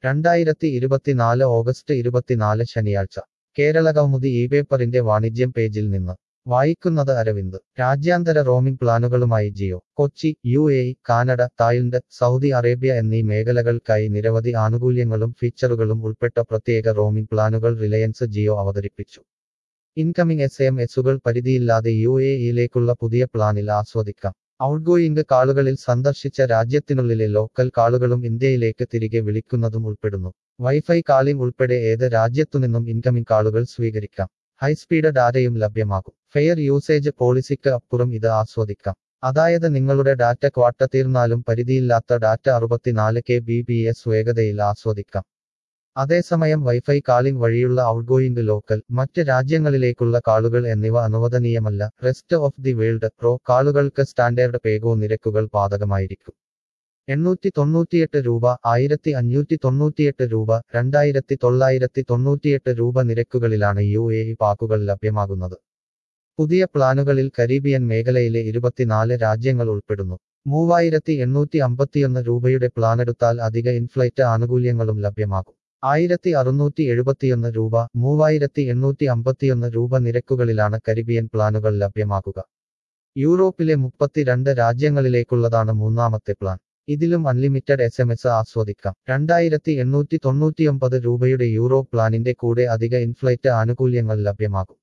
രണ്ടായിരത്തി ഇരുപത്തിനാല് ഓഗസ്റ്റ് ഇരുപത്തിനാല് ശനിയാഴ്ച കേരള കൗമുദി ഈ പേപ്പറിന്റെ വാണിജ്യം പേജിൽ നിന്ന് വായിക്കുന്നത് അരവിന്ദ് രാജ്യാന്തര റോമിംഗ് പ്ലാനുകളുമായി Jio Kochi U A E Canada Thailand Saudi Arabia എന്നീ മേഖലകൾക്കായി നിരവധി ആനുകൂല്യങ്ങളും ഫീച്ചറുകളും ഉൾപ്പെട്ട പ്രത്യേക റോമിംഗ് പ്ലാനുകൾ റിലയൻസ് ജിയോ അവതരിപ്പിച്ചു ഇൻകമിംഗ് എസ് എം എസുകൾ പരിധിയില്ലാതെ യു എ ഇയിലേക്കുള്ള പുതിയ പ്ലാനിൽ ആസ്വദിക്കാം ഔട്ട്ഗോയിംഗ് കാളുകളിൽ സന്ദർശിച്ച രാജ്യത്തിനുള്ളിലെ ലോക്കൽ കാളുകളും ഇന്ത്യയിലേക്ക് തിരികെ വിളിക്കുന്നതും ഉൾപ്പെടുന്നു വൈഫൈ കാളിംഗ് ഉൾപ്പെടെ ഏത് രാജ്യത്തുനിന്നും ഇൻകമിംഗ് കാളുകൾ സ്വീകരിക്കാം ഹൈസ്പീഡ് ഡാറ്റയും ലഭ്യമാകും ഫെയർ യൂസേജ് പോളിസിക്ക് അപ്പുറം ഇത് ആസ്വദിക്കാം അതായത് നിങ്ങളുടെ ഡാറ്റ ക്വാട്ട തീർന്നാലും പരിധിയില്ലാത്ത ഡാറ്റ അറുപത്തിനാല് കെ ബി ബി എസ് വേഗതയിൽ ആസ്വദിക്കാം അതേസമയം വൈഫൈ കാളിംഗ് വഴിയുള്ള ഔട്ട്ഗോയിംഗ് ലോക്കൽ മറ്റ് രാജ്യങ്ങളിലേക്കുള്ള കാളുകൾ എന്നിവ അനുവദനീയമല്ല rest of the world pro കാളുകൾക്ക് സ്റ്റാൻഡേർഡ് പേഗോ നിരക്കുകൾ ബാധകമായിരിക്കും എണ്ണൂറ്റി തൊണ്ണൂറ്റിയെട്ട് രൂപ ആയിരത്തി അഞ്ഞൂറ്റി തൊണ്ണൂറ്റിയെട്ട് രൂപ രണ്ടായിരത്തി തൊള്ളായിരത്തി തൊണ്ണൂറ്റിയെട്ട് രൂപ നിരക്കുകളിലാണ് യു എ ഇ പാക്കുകൾ ലഭ്യമാകുന്നത് പുതിയ പ്ലാനുകളിൽ കരീബിയൻ മേഖലയിലെ ഇരുപത്തിനാല് രാജ്യങ്ങൾ ഉൾപ്പെടുന്നു മൂവായിരത്തി എണ്ണൂറ്റി അമ്പത്തിയൊന്ന് രൂപയുടെ പ്ലാനെടുത്താൽ അധിക ഇൻഫ്ലൈറ്റ് ആനുകൂല്യങ്ങളും ലഭ്യമാകും ആയിരത്തി അറുന്നൂറ്റി എഴുപത്തിയൊന്ന് രൂപ മൂവായിരത്തി എണ്ണൂറ്റി അമ്പത്തിയൊന്ന് രൂപ നിരക്കുകളിലാണ് കരീബിയൻ പ്ലാനുകൾ ലഭ്യമാകുക യൂറോപ്പിലെ മുപ്പത്തിരണ്ട് രാജ്യങ്ങളിലേക്കുള്ളതാണ് മൂന്നാമത്തെ പ്ലാൻ ഇതിലും അൺലിമിറ്റഡ് എസ് എം എസ് ആസ്വദിക്കാം രണ്ടായിരത്തി എണ്ണൂറ്റി തൊണ്ണൂറ്റിയൊമ്പത് രൂപയുടെ യൂറോ പ്ലാനിന്റെ കൂടെ അധിക ഇൻഫ്ലൈറ്റ് ആനുകൂല്യങ്ങൾ ലഭ്യമാകും